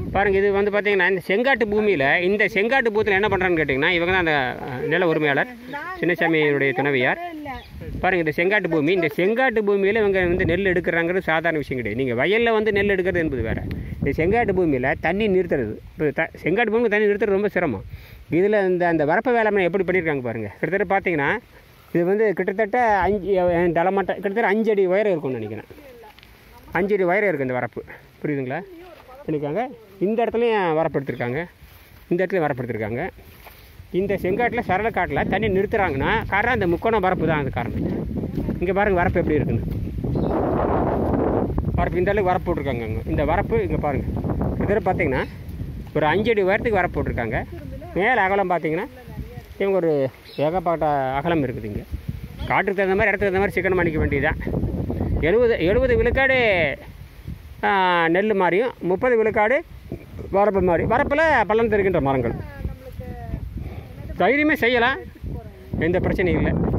பாருங்கள் இது வந்து பார்த்தீங்கன்னா இந்த செங்காட்டு பூமியில் இந்த செங்காட்டு பூத்தில் என்ன பண்ணுறான்னு கேட்டிங்கன்னா இவங்க தான் அந்த அஹ், நில உரிமையாளர் சின்னசாமியுடைய துணைவியார் பாருங்கள் இந்த செங்காட்டு பூமி இந்த செங்காட்டு பூமியில் இவங்க வந்து நெல் எடுக்கிறாங்கிறது சாதாரண விஷயம் கிடையாது நீங்கள் வயலில் வந்து நெல் எடுக்கிறது என்பது வேறு இந்த செங்காட்டு பூமியில் தண்ணி நிறுத்துறது இப்போ த செங்காட்டு பூமியில் தண்ணி நிறுத்துறது ரொம்ப சிரமம் இதில் இந்த அந்த வரப்பு வேளாண்மை எப்படி பண்ணியிருக்காங்க பாருங்கள் கிட்டத்தட்ட பார்த்தீங்கன்னா இது வந்து கிட்டத்தட்ட அஞ்சு அஹ், தளமட்ட கிட்டத்தட்ட அஞ்சு அடி உயரம் இருக்கும்னு நினைக்கிறேன் அஞ்சு அடி உயரம் இருக்குது இந்த வரப்பு புரியுதுங்களா பண்ணியிருக்காங்க இந்த இடத்துலையும் வரப்பு எடுத்திருக்காங்க இந்த இடத்துலையும் வரப்பு எடுத்திருக்காங்க இந்த செங்காட்டில் சரளக்காட்டில் தண்ணி நிறுத்துறாங்கன்னா காரணம் அந்த முக்கோணம் வரப்பு தான் அது காரணம் இங்கே பாருங்கள் வரப்பு எப்படி இருக்குன்னு வரப்பு இந்த அளவுக்கு வரப்பு போட்டிருக்காங்க அங்கே இந்த வரப்பு இங்கே பாருங்கள் கிட்டத்தட்ட பார்த்தீங்கன்னா ஒரு அஞ்சு அடி உயரத்துக்கு வரப்பு போட்டிருக்காங்க மேலே அகலம் பார்த்தீங்கன்னா இவங்க ஒரு ஏகப்பட்ட அகலம் இருக்குது இங்கே காட்டுக்கு தகுந்த மாதிரி இடத்துக்கு தகுந்த மாதிரி சிக்கனம் பண்ணிக்க வேண்டியதுதான் எழுபது எழுபது விழுக்காடு ஆ, நெல் மாதிரியும் முப்பது விழுக்காடு வரப்பு மாதிரி வரப்பில் பள்ளம் தருகின்ற மரங்கள் தைரியமே செய்யலாம் எந்த பிரச்சனையும் இல்லை